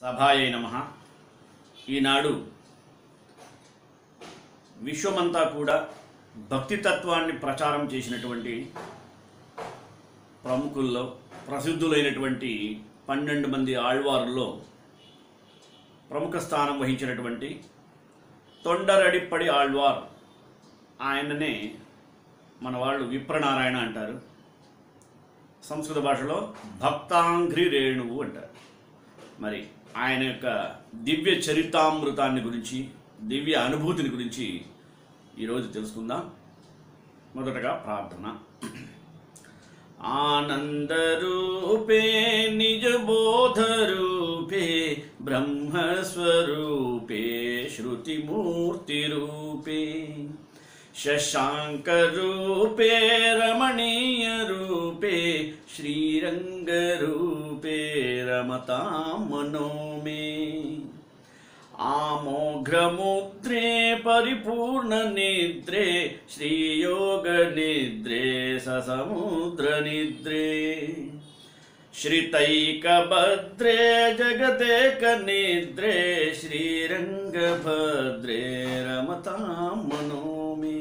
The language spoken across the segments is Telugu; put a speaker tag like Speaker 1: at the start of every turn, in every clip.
Speaker 1: సభాయై నమ ఈనాడు విశ్వమంతా కూడా భక్తి తత్వాన్ని ప్రచారం చేసినటువంటి ప్రముఖుల్లో ప్రసిద్ధులైనటువంటి పన్నెండు మంది ఆళ్వారుల్లో ప్రముఖ స్థానం వహించినటువంటి తొండరడిప్పడి ఆళ్వార్ ఆయననే మన వాళ్ళు విప్రనారాయణ అంటారు సంస్కృత భాషలో భక్తాంఘ్రి రేణువు అంటారు మరి ఆయన యొక్క దివ్య చరితామృతాన్ని గురించి దివ్య అనుభూతిని గురించి ఈరోజు తెలుసుకుందాం మొదటగా ప్రార్థన ఆనందరూపే నిజబోధరూపే బ్రహ్మస్వరూపే శృతిమూర్తిరూపే శశాంకరూపే రమణీయరూపే శ్రీరంగరూపే రమతాం మనో మే ఆమోఘ్రముద్రే పరిపూర్ణ నిద్రే శ్రీయోగ నిద్రే సముద్ర నిద్రే శ్రితైకభద్రే జగదేక నిద్రే శ్రీరంగభద్రే రమతాం మనో మే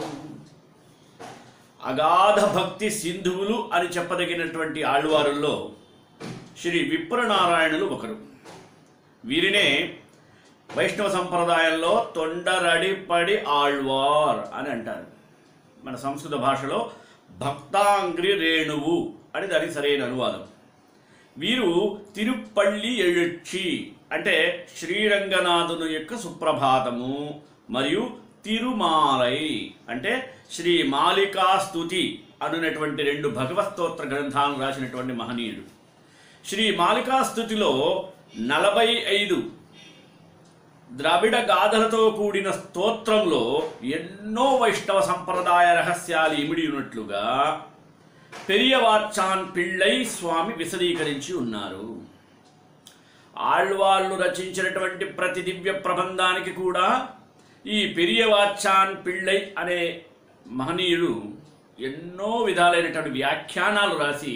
Speaker 1: అగాధ భక్తి సింధువులు అని చెప్పదగినటువంటి ఆళ్వారుల్లో శ్రీ విప్రనారాయణులు ఒకరు వీరినే వైష్ణవ సంప్రదాయంలో తొండరడిపడి ఆళ్వార్ అని అంటారు మన సంస్కృత భాషలో భక్తాంగ్రి రేణువు అని దానికి సరైన అనువాదం వీరు తిరుపల్లి ఎഴുచి అంటే శ్రీరంగనాథుని యొక్క సుప్రభాతము మరియు తిరుమాలై అంటే శ్రీ మాలికా స్తుతి అనునటువంటి రెండు భగవస్తోత్ర గ్రంథాలను రాసినటువంటి మహనీయుడు శ్రీ మాలికా స్తుతిలో నలభై ఐదు ద్రవిడ గాథలతో కూడిన స్తోత్రంలో ఎన్నో వైష్ణవ సంప్రదాయ రహస్యాలు ఇమిడి ఉన్నట్లుగా పెరియవాచాన్ పిళ్ళై స్వామి విశదీకరించి ఉన్నారు ఆళ్వాళ్ళు రచించినటువంటి ప్రతి దివ్య ప్రబంధానికి కూడా ఈ పెరియవాచాన్ పిళ్ళై అనే మహనీయుడు ఎన్నో విధాలైనటువంటి వ్యాఖ్యానాలు రాసి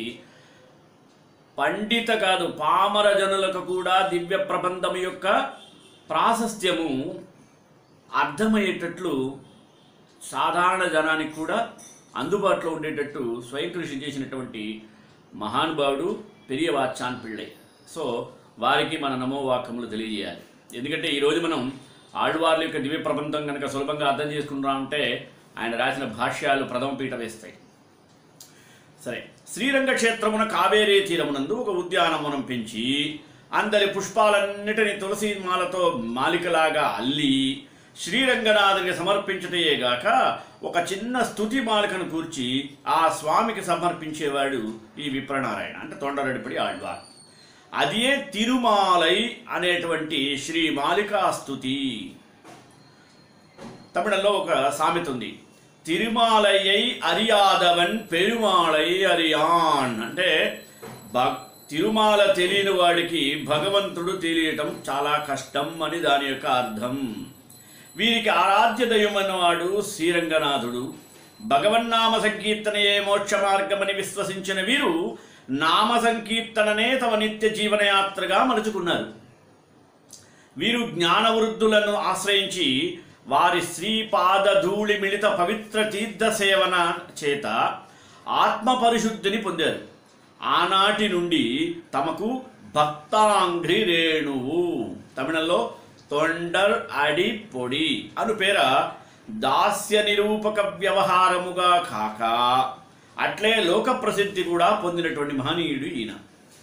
Speaker 1: పండిత కాదు పామర జనులకు కూడా దివ్య ప్రబంధం యొక్క ప్రాశస్త్యము అర్థమయ్యేటట్లు సాధారణ జనానికి కూడా అందుబాటులో ఉండేటట్టు స్వయం కృషి చేసినటువంటి మహానుభావుడు పెరియవాచాన్ పిళ్ళై సో వారికి మన నమోవాక్యములు తెలియజేయాలి ఎందుకంటే ఈరోజు మనం ఆళ్వార్ల యొక్క దివ్య ప్రబంధం కనుక సులభంగా అర్థం చేసుకుంటామంటే ఆయన రాసిన భాష్యాలు ప్రథమ పీట వేస్తాయి సరే శ్రీరంగ క్షేత్రమున కావేరీ తీరమునందు ఒక ఉద్యానవనం పెంచి అందరి పుష్పాలన్నిటిని తులసి మాలతో మాలికలాగా అల్లి శ్రీరంగనాథునికి సమర్పించటయేగాక ఒక చిన్న స్తుతి మాలికను కూర్చి ఆ స్వామికి సమర్పించేవాడు ఈ విప్రనారాయణ అంటే తొండరడిపడి ఆళ్వార్ అదే తిరుమాలై అనేటువంటి శ్రీ మాలికా స్తుతి తమిళంలో ఒక సామెత ఉంది తిరుమాలయ్యై అరియాదవన్ పెరుమాళై అరియాన్ అంటే భక్ తిరుమాల తెలియని వాడికి భగవంతుడు తెలియటం చాలా కష్టం అని దాని యొక్క అర్థం వీరికి ఆరాధ్య దైవమన్నవాడు శ్రీరంగనాథుడు భగవన్నామ సంకీర్తనయే మోక్ష మార్గమని విశ్వసించిన వీరు నామ సంకీర్తననే తమ నిత్య జీవనయాత్రగా మలుచుకున్నారు వీరు జ్ఞానవృద్ధులను ఆశ్రయించి వారి శ్రీపాద ధూళి మిళిత పవిత్ర తీర్థ సేవన చేత ఆత్మ పరిశుద్ధిని పొందారు ఆనాటి నుండి తమకు భక్తాంఘ్రి రేణువు తమిళంలో తొండర్ అడి పొడి అను పేర దాస్య నిరూపక వ్యవహారముగా కాక అట్లే లోక ప్రసిద్ధి కూడా పొందినటువంటి మహనీయుడు ఈయన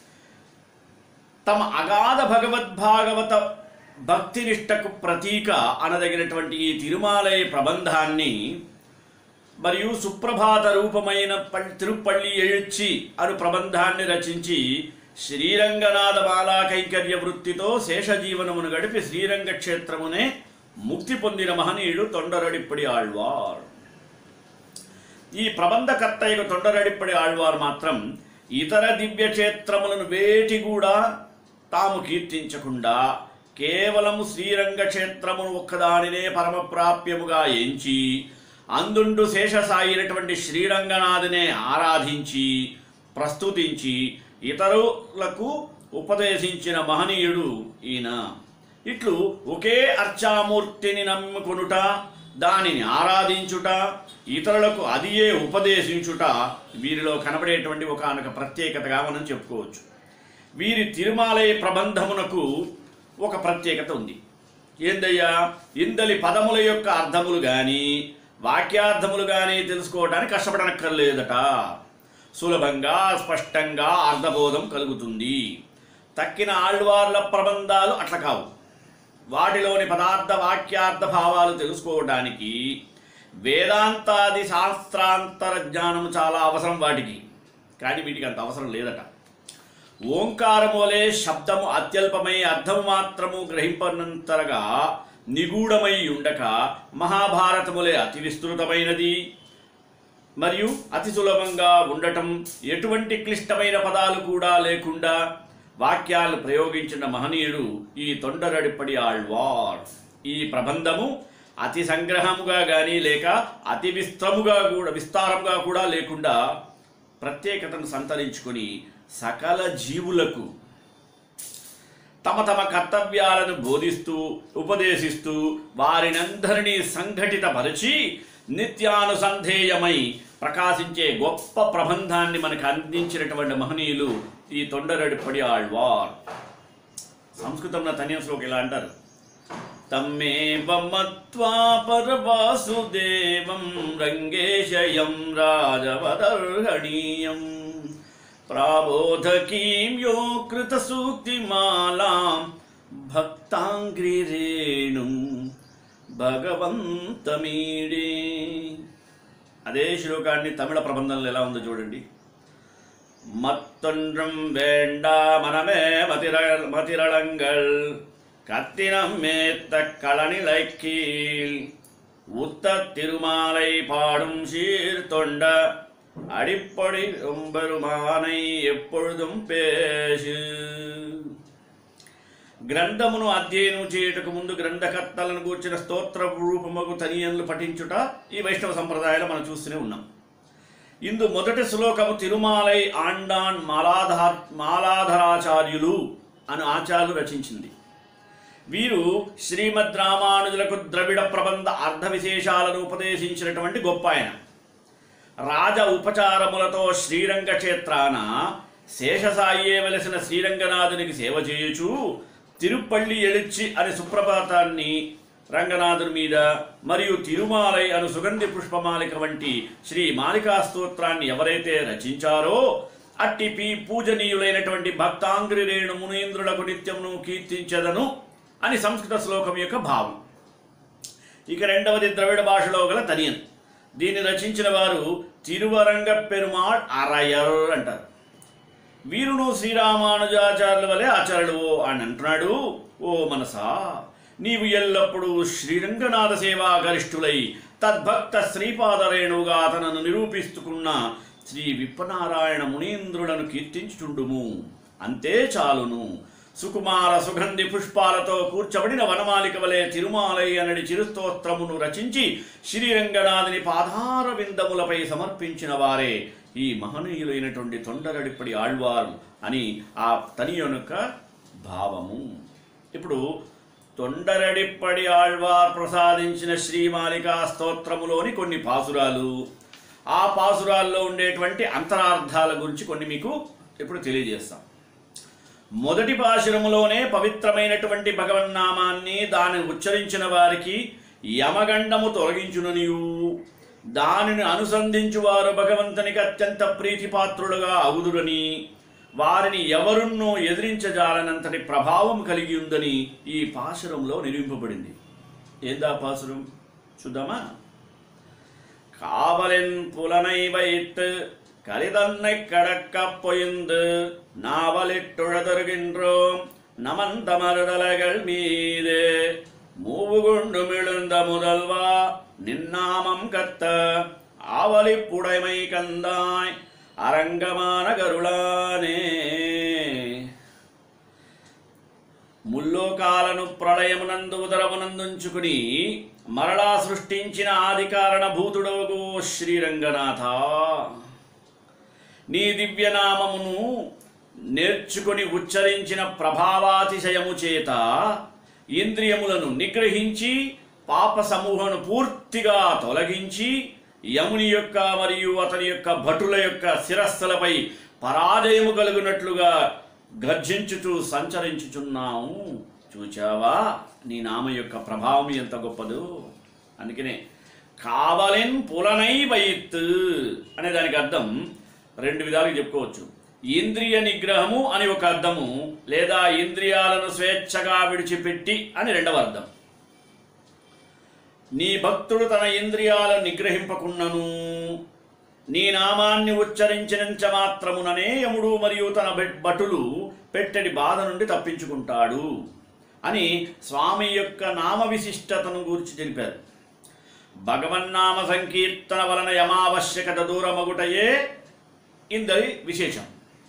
Speaker 1: తమ అగాధ భగవద్భాగవత భక్తినిష్టకు ప్రతీక అనదగినటువంటి ఈ తిరుమాలయ ప్రబంధాన్ని మరియు సుప్రభాత రూపమైన పల్- తిరుపల్లి ఎഴുచి అను ప్రబంధాన్ని రచించి శ్రీరంగనాథ మాలా కైంకర్య వృత్తితో శేషజీవనమును గడిపి శ్రీరంగ క్షేత్రమునే ముక్తి పొందిన మహనీయుడు తొండరడిప్పడి ఆళ్వార్ ఈ ప్రబంధకర్తయ్యకు తొండరడిప్పడి ఆళ్వార్ మాత్రం ఇతర దివ్య క్షేత్రములను వేటి కూడా తాము కీర్తించకుండా కేవలము శ్రీరంగ క్షేత్రమును ఒక్కదానినే పరమప్రాప్యముగా ఎంచి అందుండు శేషసాయినటువంటి శ్రీరంగనాథునే ఆరాధించి ప్రస్తుతించి ఇతరులకు ఉపదేశించిన మహనీయుడు ఈయన ఇట్లు ఒకే అర్చామూర్తిని నమ్ముకొనుట దానిని ఆరాధించుట ఇతరులకు అదియే ఉపదేశించుట వీరిలో కనబడేటువంటి ఒకనొక ప్రత్యేకతగా మనం చెప్పుకోవచ్చు వీరి తిరుమాలయ ప్రబంధమునకు ఒక ప్రత్యేకత ఉంది ఏందయ్యా ఇందలి పదముల యొక్క అర్థములు కానీ వాక్యార్థములు కానీ తెలుసుకోవడానికి కష్టపడనక్కర్లేదట సులభంగా స్పష్టంగా అర్థబోధం కలుగుతుంది తక్కిన ఆళ్వార్ల ప్రబంధాలు అట్ల కావు వాటిలోని పదార్థ వాక్యార్థ భావాలు తెలుసుకోవడానికి వేదాంతాది శాస్త్రాంతర జ్ఞానం చాలా అవసరం వాటికి కానీ వీటికి అంత అవసరం లేదట ఓంకారమోలే శబ్దము అత్యల్పమై అర్థము మాత్రము గ్రహింపనంతరగా నిగూఢమై ఉండక మహాభారతములే అతి విస్తృతమైనది మరియు అతి సులభంగా ఉండటం ఎటువంటి క్లిష్టమైన పదాలు కూడా లేకుండా వాక్యాలు ప్రయోగించిన మహనీయుడు ఈ తొండరడిపడి ఆళ్వార్ ఈ ప్రబంధము అతి సంగ్రహముగా కానీ లేక అతి విస్తముగా కూడా విస్తారముగా కూడా లేకుండా ప్రత్యేకతను సంతరించుకొని సకల జీవులకు తమ తమ కర్తవ్యాలను బోధిస్తూ ఉపదేశిస్తూ వారినందరినీ సంఘటితపరిచి నిత్యానుసంధేయమై ప్రకాశించే గొప్ప ప్రబంధాన్ని మనకు అందించినటువంటి మహనీయులు ఈ తొండరడిపడి ఆళ్వార్ సంస్కృతంలో తన్యశ్లోకి ఇలా అంటారు తమ్మే బమ్మత్వా పరవాసుదేవం రంగేశయం రాజవదర్హణీయం ప్రాబోధకీం యో కృత సూక్తిమాలాం భక్తాంగ్రిరేణుం భగవంతమీడే అదే శ్లోకాన్ని తమిళ ప్రబంధంలో ఎలా ఉందో చూడండి மத்தொன்றும் வேண்டா மனமே மதிர மதிரளங்கள் கத்தினம் மேத்த களநிலை கீழ் உத்த திருமாலை பாடும் சீர்தொண்ட அடிப்படை ரொம்பெருமானை எப்பொழுதும் பேசு గ్రంథమును అధ్యయనం చేయుటకు ముందు గ్రంథకర్తలను కూర్చిన స్తోత్ర రూపముకు తనియన్లు పఠించుట ఈ వైష్ణవ సంప్రదాయాలు మనం చూస్తూనే ఉన్నాం ఇందు మొదటి శ్లోకము తిరుమాలై ఆండాన్ మాలాధార్ మాలాధరాచార్యులు అని ఆచార్యులు రచించింది వీరు శ్రీమద్ రామానుజులకు ద్రవిడ ప్రబంధ అర్ధ విశేషాలను ఉపదేశించినటువంటి గొప్ప ఆయన రాజ ఉపచారములతో శ్రీరంగ క్షేత్రాన శేషసాయే వెలసిన శ్రీరంగనాథునికి సేవ చేయుచు తిరుపల్లి ఎలిచ్చి అనే సుప్రభాతాన్ని రంగనాథుని మీద మరియు తిరుమాలై అను సుగంధి పుష్పమాలిక వంటి శ్రీ మాలికా స్తోత్రాన్ని ఎవరైతే రచించారో అట్టి పీ పూజనీయులైనటువంటి భక్తాంగ్రి రేణు మునీంద్రులకు నిత్యమును కీర్తించదను అని సంస్కృత శ్లోకం యొక్క భావం ఇక రెండవది ద్రవిడ భాషలో గల తనియన్ దీన్ని రచించిన వారు తిరువరంగ పెరుమాళ్ అరయర్ అంటారు వీరును శ్రీరామానుజాచార్యుల వలె ఆచార్యుడు అని అంటున్నాడు ఓ మనసా నీవు ఎల్లప్పుడూ శ్రీరంగనాథ సేవా గరిష్ఠులై తద్భక్త శ్రీపాదరేణుగా అతనను నిరూపిస్తుకున్న శ్రీ విప్పనారాయణ మునీంద్రులను కీర్తించుచుండుము అంతే చాలును సుకుమార సుగంధి పుష్పాలతో కూర్చబడిన వనమాలిక వలె తిరుమాలై అనడి చిరుస్తోత్రమును రచించి శ్రీరంగనాథుని పాదార విందములపై సమర్పించిన వారే ఈ మహనీయులైనటువంటి తొండరడిప్పటి ఆళ్వారు అని ఆ తని యొక్క భావము ఇప్పుడు తొండరడిప్పడి ఆళ్వార్ ప్రసాదించిన శ్రీమాలికా స్తోత్రములోని కొన్ని పాసురాలు ఆ పాసురాల్లో ఉండేటువంటి అంతరార్థాల గురించి కొన్ని మీకు ఇప్పుడు తెలియజేస్తాం మొదటి పాశురములోనే పవిత్రమైనటువంటి భగవన్నామాన్ని దానిని ఉచ్చరించిన వారికి యమగండము తొలగించుననియు దానిని అనుసంధించువారు భగవంతునికి అత్యంత ప్రీతిపాత్రులుగా అవుదురని వారిని ఎవరున్నో ఎదిరించజాలనంతటి ప్రభావం కలిగి ఉందని ఈ పాశురంలో నిరూపింపబడింది ఏందా పాసురం చూద్దామా காவலின் புலனை வைத்து கலிதன்னை கடக்கப் பொய்ந்து நாவலிட்டுழதருகின்றோம் நமந்தமருதலைகள் மீது மூவு கொண்டு மிழுந்த முதல்வா நின்னாமம் கத்த ஆவலி புடைமை கந்தாய் அரங்கமான கருளானே ముల్లోకాలను ప్రళయమునందు ఉదరమునందుంచుకుని మరలా సృష్టించిన ఆది కారణభూతుడవగు శ్రీరంగనాథ నీ దివ్యనామమును నేర్చుకొని ఉచ్చరించిన ప్రభావాతిశయము చేత ఇంద్రియములను నిగ్రహించి పాప సమూహను పూర్తిగా తొలగించి యముని యొక్క మరియు అతని యొక్క భటుల యొక్క శిరస్సులపై పరాజయము కలుగునట్లుగా గర్జించుచూ సంచరించుచున్నాము చూచావా నీ నామ యొక్క ప్రభావం ఎంత గొప్పదో అందుకనే కావలెన్ పులనై వైత్ అనే దానికి అర్థం రెండు విధాలుగా చెప్పుకోవచ్చు ఇంద్రియ నిగ్రహము అని ఒక అర్థము లేదా ఇంద్రియాలను స్వేచ్ఛగా విడిచిపెట్టి అని రెండవ అర్థం నీ భక్తుడు తన ఇంద్రియాలను నిగ్రహింపకున్నను నీ నామాన్ని ఉచ్చరించినంచ మాత్రముననే యముడు మరియు తన భట్- భటులు పెట్టెడి బాధ నుండి తప్పించుకుంటాడు అని స్వామి యొక్క నామ విశిష్టతను గూర్చి తెలిపారు భగవన్నామ సంకీర్తన వలన యమావశ్యకత దూరమగుటయే ఇందరి విశేషం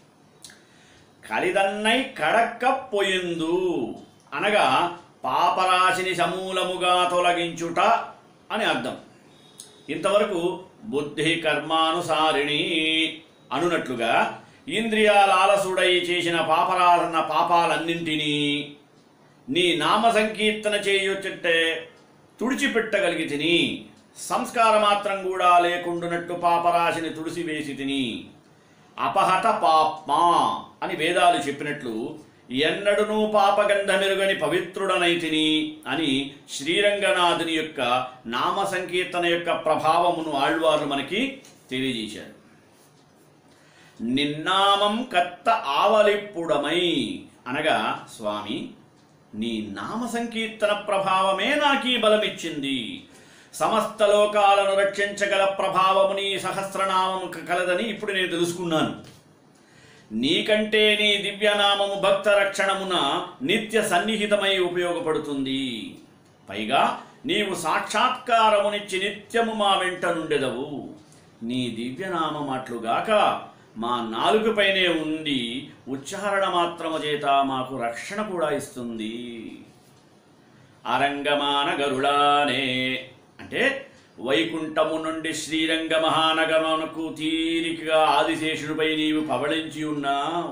Speaker 1: కలిదన్నై కడక్క పొయిందు అనగా పాపరాశిని సమూలముగా తొలగించుట అని అర్థం ఇంతవరకు బుద్ధి కర్మానుసారిణి అనునట్లుగా ఇంద్రియాల ఆలసుడై చేసిన పాపరాధన పాపాలన్నింటినీ నీ నామ సంకీర్తన చేయొచ్చంటే తుడిచిపెట్టగలిగి తిని సంస్కార మాత్రం కూడా లేకుండునట్టు పాపరాశిని తుడిసివేసి తిని అపహత పాప్మా అని వేదాలు చెప్పినట్లు ఎన్నడునూ పాపగంధమెరుగని పవిత్రుడనైతిని అని శ్రీరంగనాథుని యొక్క నామ సంకీర్తన యొక్క ప్రభావమును ఆళ్వార్లు మనకి తెలియజేశారు నిన్నామం కత్త ఆవలిప్పుడమై అనగా స్వామి నీ నామ సంకీర్తన ప్రభావమే నాకీ బలమిచ్చింది సమస్త లోకాలను రక్షించగల ప్రభావము నీ సహస్రనామం కలదని ఇప్పుడు నేను తెలుసుకున్నాను నీకంటే నీ దివ్యనామము భక్త రక్షణమున నిత్య సన్నిహితమై ఉపయోగపడుతుంది పైగా నీవు సాక్షాత్కారమునిచ్చి నిత్యము మా వెంట నుండెదవు నీ దివ్యనామం అట్లుగాక మా నాలుగుపైనే ఉండి ఉచ్చారణ మాత్రము చేత మాకు రక్షణ కూడా ఇస్తుంది అరంగమాన గరుడానే అంటే వైకుంఠము నుండి శ్రీరంగ మహానగరమునకు తీరికగా ఆదిశేషుడిపై నీవు పవళించి ఉన్నావు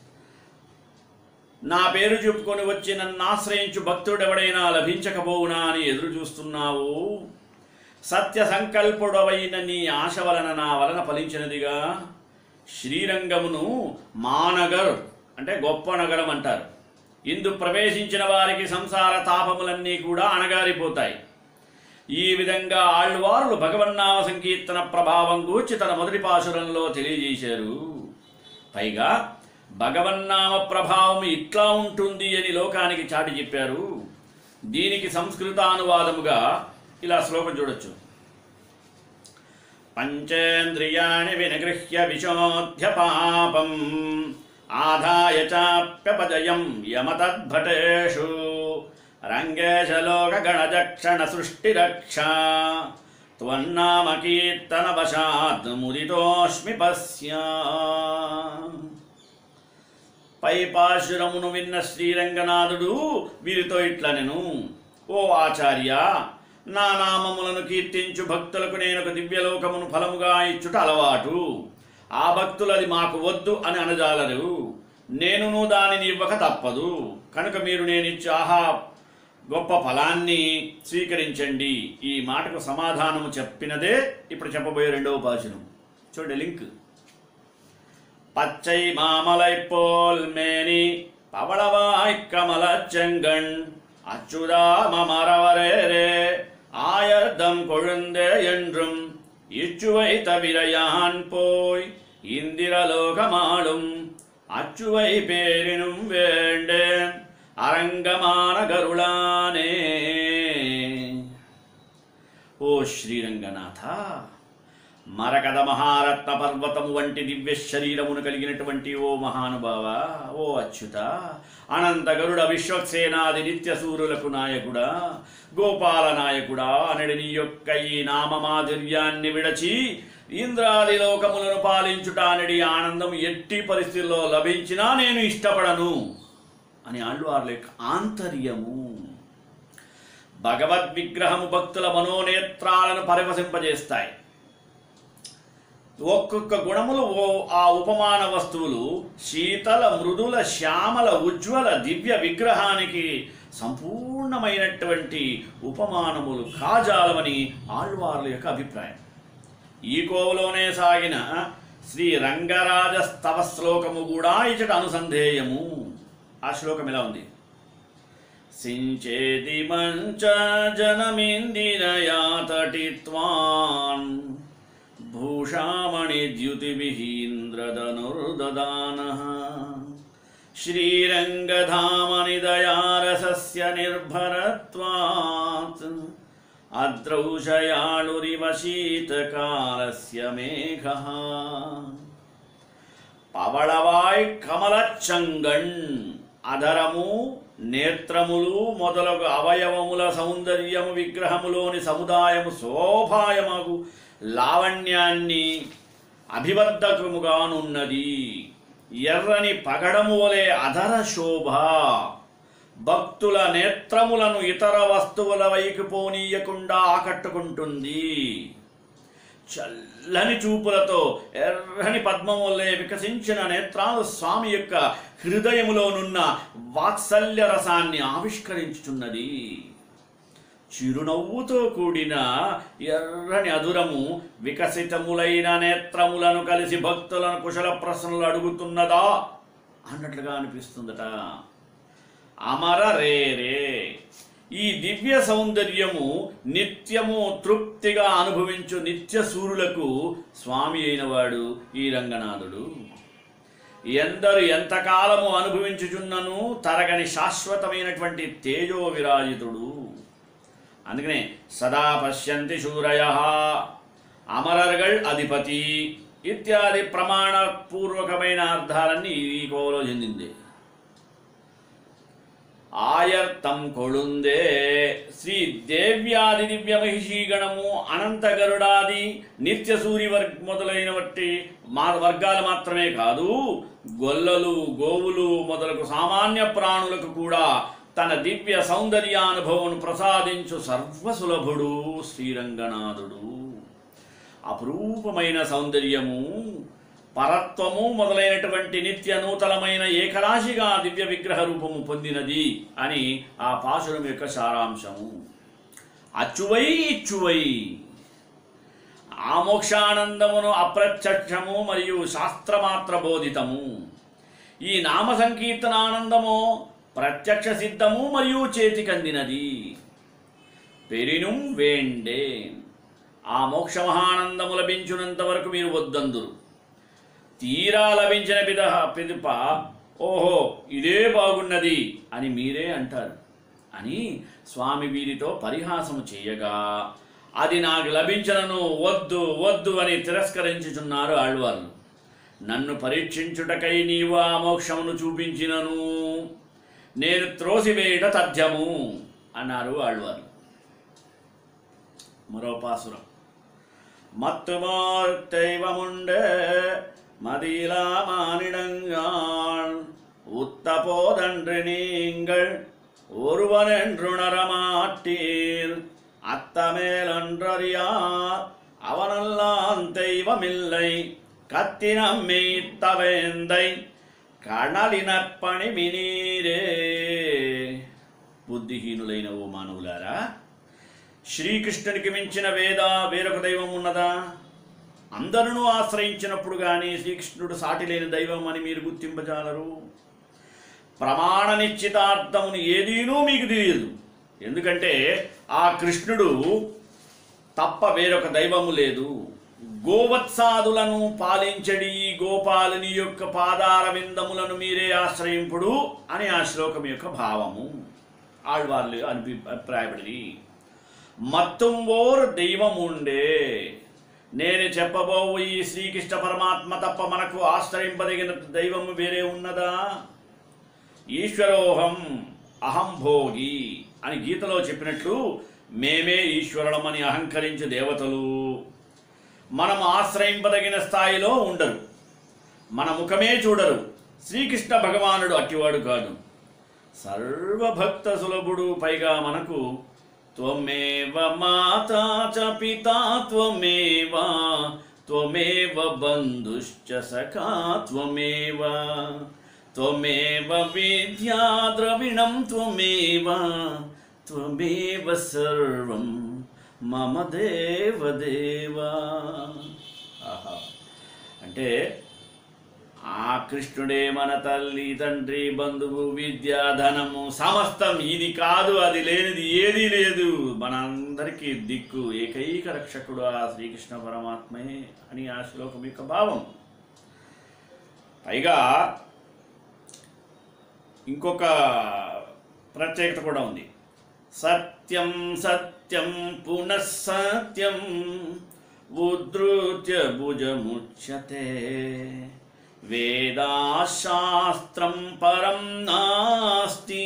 Speaker 1: నా పేరు చెప్పుకొని వచ్చి నన్ను ఆశ్రయించు భక్తుడెవడైనా లభించకపోవునా అని ఎదురు చూస్తున్నావు సత్య సంకల్పుడవైన నీ ఆశ వలన నా వలన ఫలించినదిగా శ్రీరంగమును మానగర్ అంటే గొప్ప నగరం అంటారు ఇందు ప్రవేశించిన వారికి సంసార తాపములన్నీ కూడా అణగారిపోతాయి ఈ విధంగా ఆళ్వార్లు భగవన్నామ సంకీర్తన ప్రభావం గూర్చి తన మొదటి పాసురంలో తెలియజేశారు పైగా భగవన్నామ ప్రభావం ఇట్లా ఉంటుంది అని లోకానికి చాటి చెప్పారు దీనికి సంస్కృతానువాదముగా ఇలా శ్లోకం చూడొచ్చు పంచేంద్రియాణి వినిగృహ్య విశోధ్య పాపం ఆదాయ చాప్యపజయం యమతద్భటేషు రంగేశ లోక గణజక్షణ సృష్టిరక్ష త్వన్నామ కీర్తన వశాత్ ముదితోష్మి పశ్యా పై పాశురమును విన్న శ్రీరంగనాథుడు వీరితో ఇట్లా నేను ఓ ఆచార్య నా నామములను కీర్తించు భక్తులకు నేను ఒక దివ్యలోకమును ఫలముగా ఇచ్చుట అలవాటు ఆ భక్తులది మాకు వద్దు అని అనజాలరు నేనును దానిని ఇవ్వక తప్పదు కనుక మీరు నేను ఇచ్చే ఆహా గొప్ప ఫలాన్ని స్వీకరించండి ఈ మాటకు సమాధానము చెప్పినదే ఇప్పుడు చెప్పబోయే రెండవ పాశురం చూడండి లింక్ பச்சை மாமலை போல் மேனி பவளவாய் கமலச் செங்கண் அச்சுதா மமரவரேரே ஆயர்தம் கொழுந்தே என்றும் இச்சுவை தவிர யான் போய் இந்திரலோகமாளும் அச்சுவை பேரினும் வேண்டேன் அரங்கமான கருளானே ఓ శ్రీరంగనాథ మరకద మహారత్న పర్వతము వంటి దివ్య శరీరమును కలిగినటువంటి ఓ మహానుభావ ఓ అచ్యుత అనంత గరుడ విశ్వక్సేనాది నిత్య సూరులకు నాయకుడా గోపాల నాయకుడా అనడి నీ యొక్క ఈ నామమాధుర్యాన్ని విడచి ఇంద్రాది లోకములను పాలించుట అనడి ఆనందం ఎట్టి పరిస్థితుల్లో లభించినా నేను ఇష్టపడను అని ఆళ్వార్ల యొక్క ఆంతర్యము భగవద్విగ్రహము భక్తుల మనోనేత్రాలను పరివసింపజేస్తాయి ఒక్కొక్క గుణములు ఓ ఆ ఉపమాన వస్తువులు శీతల మృదుల శ్యామల ఉజ్వల దివ్య విగ్రహానికి సంపూర్ణమైనటువంటి ఉపమానములు కాజాలమని ఆళ్వార్ల యొక్క అభిప్రాయం ఈ కోవలోనే సాగిన శ్రీ రంగరాజ స్తవ శ్లోకము కూడా ఇచట అనుసంధేయము ఆ శ్లోకం ఎలా ఉంది సించేది మంచ జనమిందిరయాతటిత్వాన్ భూషామణి ద్యుతివిహీంద్రధనుర్దదాన శ్రీరంగధామని దయారసస్య నిర్భరత్వాత్ అద్రౌషయాళురివ శీతకాలస్య మేఘः పవళవాయ్ కమలచ్చంగణ్ అధరము నేత్రములు మొదలగు అవయవముల సౌందర్యము విగ్రహములోని సముదాయము శోభాయమగు లావణ్యాన్ని అభివర్ధకముగానున్నది ఎర్రని పగడము వలె అధర శోభ భక్తుల నేత్రములను ఇతర వస్తువుల వైపు పోనీయకుండా ఆకట్టుకుంటుంది చల్లని చూపులతో ఎర్రని పద్మం వల్లే వికసించిన నేత్రాలు స్వామి యొక్క హృదయములోనున్న వాత్సల్య రసాన్ని ఆవిష్కరించుచున్నది చిరునవ్వుతో కూడిన ఎర్రని అదురము వికసితములైన నేత్రములను కలిసి భక్తులను కుశల ప్రశ్నలు అడుగుతున్నదా అన్నట్లుగా అనిపిస్తుందట అమర రేరే ఈ దివ్య సౌందర్యము నిత్యము తృప్తిగా అనుభవించు నిత్య సూరులకు స్వామి అయినవాడు ఈ రంగనాథుడు ఎందరు ఎంతకాలము అనుభవించుచున్నను తరగని శాశ్వతమైనటువంటి తేజో విరాజితుడు అందుకనే సదా పశ్యంతి శూరయ అమరర్గళ్ అధిపతి ఇత్యాది ప్రమాణపూర్వకమైన అర్థాలన్నీ ఈ కోవలో చెందింది ఆయర్తం కొళుందే శ్రీ దేవ్యాది దివ్య మహిషీగణము అనంత గరుడాది నిత్య సూర్య వర్గ మొదలైన వట్టి మా వర్గాలు మాత్రమే కాదు గొల్లలు గోవులు మొదలగు సామాన్య ప్రాణులకు కూడా తన దివ్య సౌందర్యానుభవం ప్రసాదించు సర్వసులభుడు శ్రీరంగనాథుడు అపురూపమైన సౌందర్యము పరత్వము మొదలైనటువంటి నిత్య నూతనమైన ఏకరాశిగా దివ్య విగ్రహ రూపము పొందినది అని ఆ పాశురం యొక్క సారాంశము అచ్చువై ఇచ్చువై ఆ మోక్షానందమును అప్రత్యక్షము మరియు శాస్త్రమాత్ర బోధితము ఈ నామ సంకీర్తనానందము ప్రత్యక్ష సిద్ధము మరియు చేతికందినది పెరినుం వేండే ఆ మోక్ష మహానందము లభించునంత వరకు మీరు వద్దందురు తీరా లభించిన పిద పిదుప ఓహో ఇదే బాగున్నది అని మీరే అంటారు అని స్వామి వీరితో పరిహాసము చేయగా అది నాకు లభించనను వద్దు వద్దు అని తిరస్కరించుచున్నారు ఆళ్వార్లు నన్ను పరీక్షించుటకై నీవు ఆ మోక్షమును చూపించినను నేను త్రోసివేయుట తథ్యము అన్నారు ఆళ్వార్లు మరో పాసురం மத்துமார்த்தெய்வமுண்டு மதிலாமானிடங்காள் உத்தபோதன்று நீங்கள் ஒருவனென்றுணரமாட்டீர் அத்தமேலொன்றறியார் அவனெல்லாம் தெய்வமில்லை கத்தினம்மை தவேந்தை కణలిన పణిమినీరే బుద్ధిహీనులైన ఓ మానవులారా శ్రీకృష్ణునికి మించిన వేద వేరొక దైవం ఉన్నదా అందరూ ఆశ్రయించినప్పుడు కానీ శ్రీకృష్ణుడు సాటి లేని దైవం అని మీరు గుర్తింపజాలరు ప్రమాణ నిశ్చితార్థమును ఏదీనూ మీకు తెలియదు ఎందుకంటే ఆ కృష్ణుడు తప్ప వేరొక దైవము లేదు గోవత్సాదులను పాలించడి ఈ గోపాలుని యొక్క పాదార విందములను మీరే ఆశ్రయింపుడు అని ఆ శ్లోకం యొక్క భావము ఆళ్వార్లు అనిపి అభిప్రాయపడి మత్తుంబోర్ దైవముండే నేను చెప్పబోవు ఈ శ్రీకృష్ణ పరమాత్మ తప్ప మనకు ఆశ్రయింపదగిన దైవము వేరే ఉన్నదా ఈశ్వరోహం అహం భోగి అని గీతలో చెప్పినట్లు మేమే ఈశ్వరులమని అహంకరించే దేవతలు మనం ఆశ్రయింపదగిన స్థాయిలో ఉండరు మన ముఖమే చూడరు శ్రీకృష్ణ భగవానుడు అట్టివాడు కాదు సర్వభక్త సులభుడు పైగా మనకు త్వమేవ మాతా చ పితా త్వమేవ త్వమేవ బంధుశ్చ సఖా త్వమేవ త్వమేవ విద్యా ద్రవిణం త్వమేవ త్వమేవ సర్వం మమ దేవదేవా ఆహా అంటే ఆ కృష్ణుడే మన తల్లి తండ్రి బంధువు విద్య ధనము సమస్తం ఇది కాదు అది లేనిది ఏదీ లేదు మనందరికీ దిక్కు ఏకైక రక్షకుడు ఆ శ్రీకృష్ణ పరమాత్మే అని ఆ శ్లోకం యొక్క భావం పైగా ఇంకొక ప్రత్యేకత కూడా ఉంది సత్యం సత్యం పునః సత్యం ఉద్ధృత్య భుజముచ్యతే వేదాశాస్త్రం పరం నాస్తి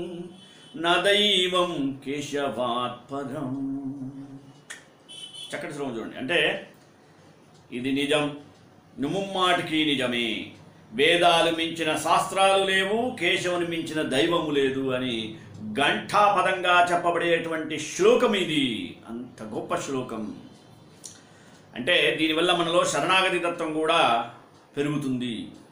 Speaker 1: నదైవం కేశవాత్ పరం చక్కటి శ్లోకం చూడండి అంటే ఇది నిజం నుముమ్మాటికి నిజమే వేదాలు మించిన శాస్త్రాలు లేవు కేశవుని మించిన దైవము లేదు అని ఘంటాపదంగా చెప్పబడేటువంటి శ్లోకం ఇది అంత గొప్ప శ్లోకం అంటే దీనివల్ల మనలో శరణాగతి తత్వం కూడా పెరుగుతుంది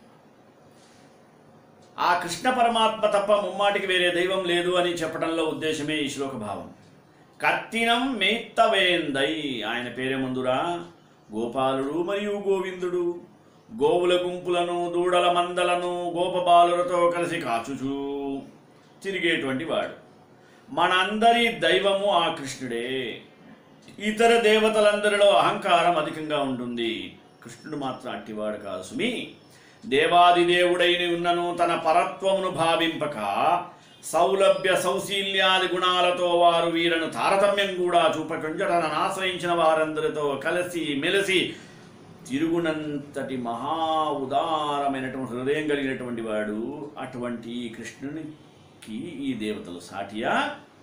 Speaker 1: ఆ కృష్ణ పరమాత్మ తప్ప ముమ్మాటికి వేరే దైవం లేదు అని చెప్పడంలో ఉద్దేశమే ఈ శ్లోక భావం కత్తినం మేత్తవేందై ఆయన పేరే ముందురా గోపాలుడు మరియు గోవిందుడు గోవుల గుంపులను దూడల మందలను గోపబాలులతో కలిసి కాచుచూ తిరిగేటువంటి వాడు మనందరి దైవము ఆ కృష్ణుడే ఇతర దేవతలందరిలో అహంకారం అధికంగా ఉంటుంది కృష్ణుడు మాత్రం అట్టివాడు కాదు సుమి దేవాదిదేవుడైన ఉన్నను తన పరత్వమును భావింపక సౌలభ్య సౌశీల్యాది గుణాలతో వారు వీరను తారతమ్యం కూడా చూపకుండా తనను ఆశ్రయించిన వారందరితో కలిసి మెలిసి తిరుగునంతటి మహా ఉదారమైనటువంటి హృదయం కలిగినటువంటి వాడు అటువంటి ఈ కృష్ణునికి ఈ దేవతలు సాటియా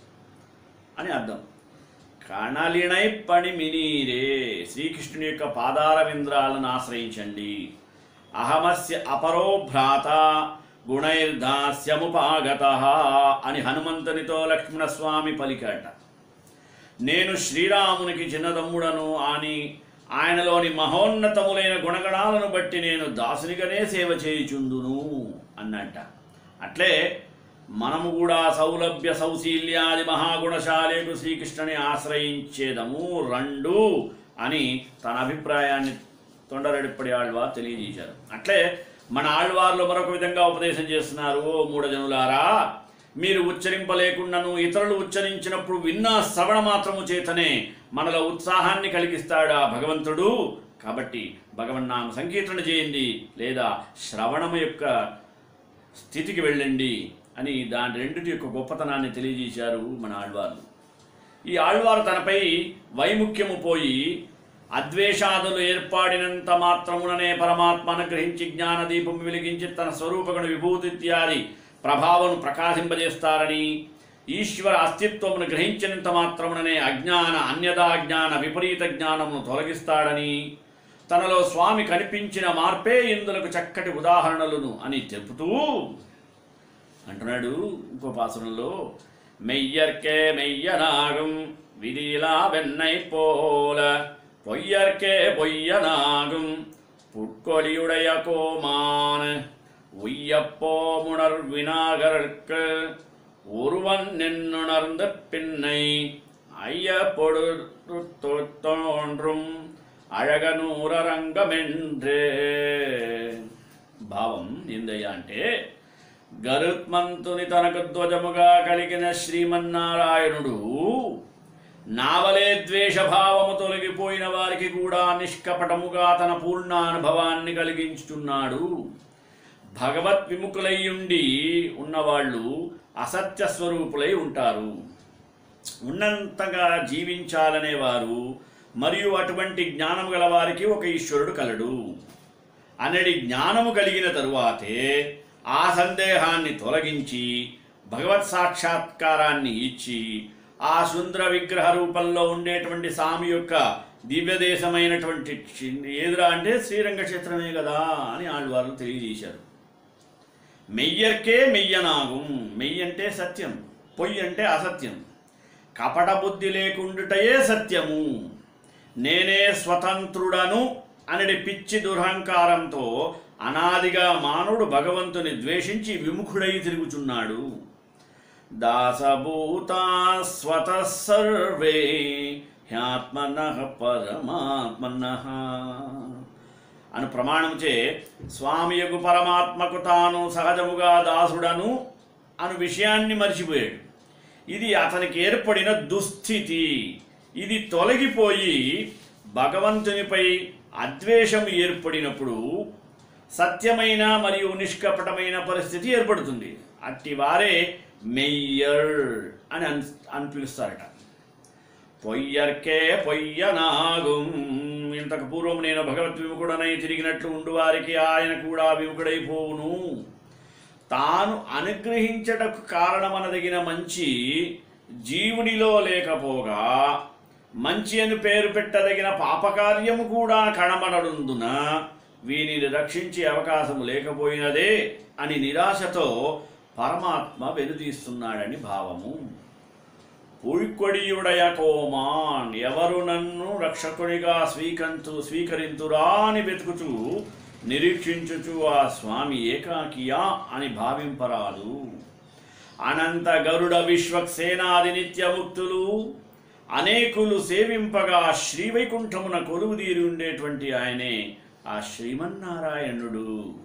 Speaker 1: అని అర్థం కణలిణై పణిమినీరే శ్రీకృష్ణుని యొక్క పాదారవింద్రాలను ఆశ్రయించండి అహమస్య అపరో భ్రాత గుణైర్దాస్యముపాగత అని హనుమంతునితో లక్ష్మణస్వామి పలికాట నేను శ్రీరామునికి చిన్నదమ్ముడను అని ఆయనలోని మహోన్నతములైన గుణగణాలను బట్టి నేను దాసునిగానే సేవ చేయుచుందును అన్నట్ట అట్లే మనము కూడా సౌలభ్య సౌశీల్యాది మహాగుణశాలేకు శ్రీకృష్ణుని ఆశ్రయించేదము రండు అని తన అభిప్రాయాన్ని తొండరెడిపడి ఆళ్వార్ తెలియజేశారు అట్లే మన ఆళ్వార్లు మరొక విధంగా ఉపదేశం చేస్తున్నారు ఓ మూఢజనులారా మీరు ఉచ్చరింపలేకుండాను ఇతరులు ఉచ్చరించినప్పుడు విన్న శ్రవణ మాత్రము చేతనే మనలో ఉత్సాహాన్ని కలిగిస్తాడు ఆ భగవంతుడు కాబట్టి భగవన్నామ సంకీర్తన చేయండి లేదా శ్రవణము యొక్క స్థితికి వెళ్ళండి అని దాని రెండిటి యొక్క గొప్పతనాన్ని తెలియజేశారు మన ఆళ్వార్లు ఈ ఆళ్వారు తనపై వైముఖ్యము పోయి అద్వేషాదులు ఏర్పాడినంత మాత్రముననే పరమాత్మ అనుగ్రహించి జ్ఞానదీపం వెలిగించి తన స్వరూపగుణ విభూతి ఇత్యాది ప్రభావం ప్రకాశింపజేస్తారని ఈశ్వర అస్తిత్వమును గ్రహించినంత మాత్రముననే అజ్ఞాన అన్యదా జ్ఞాన విపరీత జ్ఞానమును తొలగిస్తాడని తనలో స్వామి కనిపించిన మార్పే ఇందులకు చక్కటి ఉదాహరణలను అని తెలుపుతూ అంటున్నాడు ఇంకో పాసనంలో మెయ్యర్కే మెయ్యనాగం విధిలా వెన్నై పోల பொய்யர்க்கே பொய்யனாகும் புட்கொலியுடைய கோமான் உய்யப்போமுணர் வினாகர்க்கு ஒருவன் நின்னுணர்ந்த பின்னை ஐயப்பொடு தோன்றும் అழగనూరరంగమెండ్రే భావం ఏందయ్యా అంటే గరుత్మంతుని తనకు ధ్వజముగా కలిగిన శ్రీమన్నారాయణుడు నావలే ద్వేషభావము తొలగిపోయిన వారికి కూడా నిష్కపటముగా తన పూర్ణానుభవాన్ని కలిగించుచున్నాడు భగవత్ విముఖులై ఉండి ఉన్నవాళ్ళు అసత్య స్వరూపులై ఉంటారు ఉన్నంతగా జీవించాలనేవారు మరియు అటువంటి జ్ఞానం గల వారికి ఒక ఈశ్వరుడు కలడు అనడి జ్ఞానము కలిగిన తరువాతే ఆ సందేహాన్ని తొలగించి భగవత్ సాక్షాత్కారాన్ని ఇచ్చి ఆ సుందర విగ్రహ రూపంలో ఉండేటువంటి స్వామి యొక్క దివ్యదేశమైనటువంటి చి- ఏదిరా అంటే శ్రీరంగ క్షేత్రమే కదా అని ఆళ్వార్లు తెలియజేశారు మెయ్యర్కే మెయ్యనాగం మెయ్యి అంటే సత్యం పొయ్యి అంటే అసత్యం కపట బుద్ధి లేకుండుటయే సత్యము నేనే స్వతంత్రుడను అనడి పిచ్చి దురహంకారంతో అనాదిగా మానవుడు భగవంతుని ద్వేషించి విముఖుడై తిరుగుచున్నాడు దాసభూతా స్వతః సర్వే హ్యాత్మన పరమాత్మన అను ప్రమాణముచే స్వామియకు పరమాత్మకు తాను సహజముగా దాసుడను అను విషయాన్ని మర్చిపోయాడు ఇది అతనికి ఏర్పడిన దుస్థితి ఇది తొలగిపోయి భగవంతునిపై అద్వేషం ఏర్పడినప్పుడు సత్యమైన మరియు నిష్కపటమైన పరిస్థితి ఏర్పడుతుంది అట్టి వారే మెయ్యర్ అని అన్ అని పిలుస్తారట పొయ్యర్కే పొయ్యనాగుం ఇంతకు పూర్వం నేను భగవత్ విముఖుడనై తిరిగినట్లు ఉండు వారికి ఆయన కూడా విముఖుడైపోవును తాను అనుగ్రహించటకు కారణమనదగిన మంచి జీవునిలో లేకపోగా మంచి అని పేరు పెట్టదగిన పాపకార్యము కూడా కనబడనందున వీనిని రక్షించే అవకాశము లేకపోయినదే అని నిరాశతో పరమాత్మ వెనుతీస్తున్నాడని భావము పుల్కొడియుడయ కోమాన్ ఎవరు నన్ను రక్షకుడిగా స్వీకంతు స్వీకరింతురా అని వెతుకుచూ నిరీక్షించుచు ఆ స్వామి ఏకాకియా అని భావింపరాదు అనంత గరుడ విశ్వక్సేనాది నిత్యముక్తులు అనేకులు సేవింపగా శ్రీవైకుంఠమున కొలువుదీరి ఉండేటువంటి ఆయనే ఆ శ్రీమన్నారాయణుడు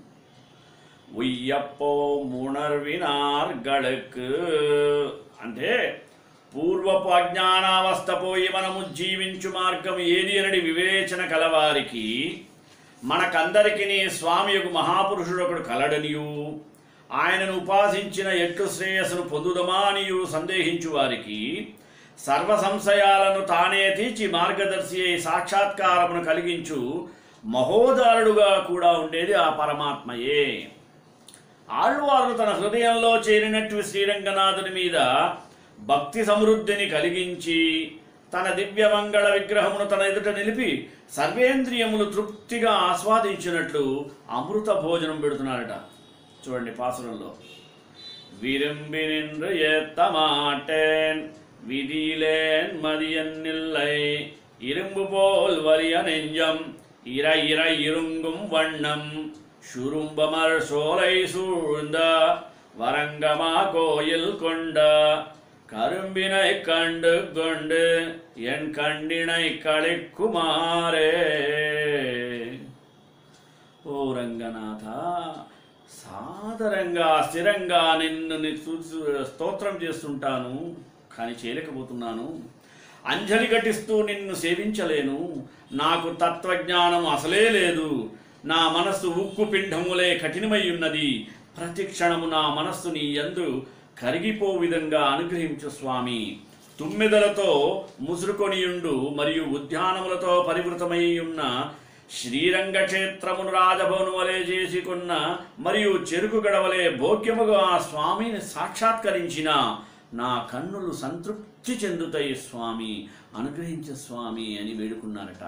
Speaker 1: ఉయ్యప్పో ముణర్వినార్గళక్ అంటే పూర్వపు అజ్ఞానావస్థ పోయి మనము జీవించు మార్గం ఏది అనడి వివేచన కలవారికి మనకందరికీ స్వామి యొక్క మహాపురుషుడు ఒకడు కలడనియు ఆయనను ఉపాసించిన ఎట్లు శ్రేయస్సును పొందుదమా అనియు సందేహించు వారికి సర్వ సంశయాలను తానే తీర్చి మార్గదర్శి అయి సాక్షాత్కారమును కలిగించు మహోదారుడుగా కూడా ఉండేది ఆ పరమాత్మయే ఆళ్వారు తన హృదయంలో చేరినట్టు శ్రీరంగనాథుని మీద భక్తి సమృద్ధిని కలిగించి తన దివ్యమంగళ విగ్రహమును తన ఎదుట నిలిపి సర్వేంద్రియములు తృప్తిగా ఆస్వాదించినట్లు అమృత భోజనం పెడుతున్నారట చూడండి పాసురంలో விரும்பி நின்று ஏத்த மாட்டேன் விதியிலேன் மதியன்னில்லை இரும்பு போல் வலிய நெஞ்சம் இர இர இருங்கும் வண்ணம் சுரும்பமர் சோலை சூழ்ந்த வரங்கமா கோயில் கொண்ட கரும்பினை கண்டு கொண்டு என் கண்டினை களிக்குமாறே ఓ రంగనాథ సాదరంగా స్థిరంగా నిన్ను ని- స్తు- స్తోత్రం చేస్తుంటాను కానీ చేయలేకపోతున్నాను అంజలి ఘటిస్తూ నిన్ను సేవించలేను నాకు తత్వజ్ఞానం అసలే లేదు నా మనస్సు ఉక్కు పిండములే కఠినమై ఉన్నది ప్రతి క్షణము నా మనస్సు నీ యందు కరిగిపో విధంగా అనుగ్రహించు స్వామి తుమ్మెదలతో ముసురుకొనియుండు మరియు ఉద్యానములతో పరివృతమై ఉన్న శ్రీరంగ క్షేత్రమును రాజభవను వలె చేసుకున్న మరియు చెరుకు గడవలే భోగ్యముగా ఆ స్వామిని సాక్షాత్కరించిన నా కన్నులు సంతృప్తి చెందుతాయి స్వామి అనుగ్రహించు స్వామి అని వేడుకున్నారట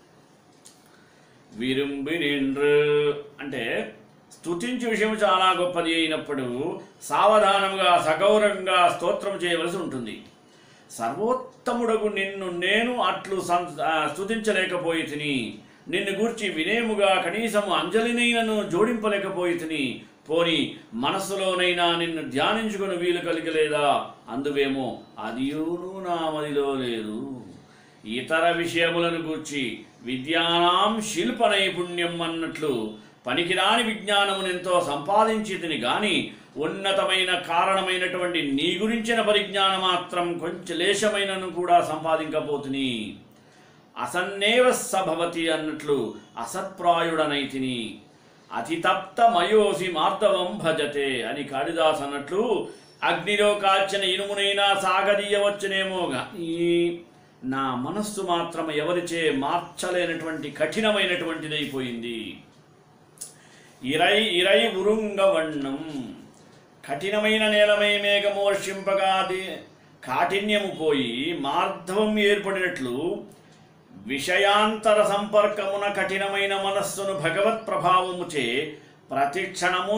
Speaker 1: విరుంబి నిండ్రు అంటే స్తుతించే విషయం చాలా గొప్పది అయినప్పుడు సావధానంగా సగౌరవంగా స్తోత్రం చేయవలసి ఉంటుంది సర్వోత్తముడగు నిన్ను నేను అట్లు సం- ఆ, స్తుతించలేకపోయి తిని నిన్ను గూర్చి వినేముగా కనీసము అంజలినైనను జోడింపలేకపోయి తిని పోని మనస్సులోనైనా నిన్ను ధ్యానించుకుని వీలు కలిగలేదా అందువేమో అదియును నా మదిలో లేదు ఇతర విషయములను గూర్చి విద్యానాం శిల్ప నైపుణ్యం అన్నట్లు పనికిరాని విజ్ఞానమునెంతో సంపాదించి తిని గాని ఉన్నతమైన కారణమైనటువంటి నీ గురించిన పరిజ్ఞానం మాత్రం కొంచెం లేశమైనను కూడా సంపాదింకపోతుని అసన్నేవ సభవతి అన్నట్లు అసత్ప్రాయుడనైతిని అతితప్త మయోసి మార్దవం భజతే అని కాళిదాస్ అన్నట్లు అగ్నిలో కాల్చిన ఇనుమునైనా సాగదీయవచ్చునేమో గాని నా మనస్సు మాత్రం ఎవరిచే మార్చలేనటువంటి కఠినమైనటువంటిదైపోయింది ఇరై ఇరై ఉరుంగవಣ್ಣం కఠినమైన నేలమై మేఘము వర్షింపగా అది కాఠిన్యము పోయి మార్ధవం ఏర్పడినట్లు విషయాంతర సంపర్కమున కఠినమైన మనస్సును భగవత్ ప్రభావముచే ప్రతిక్షణము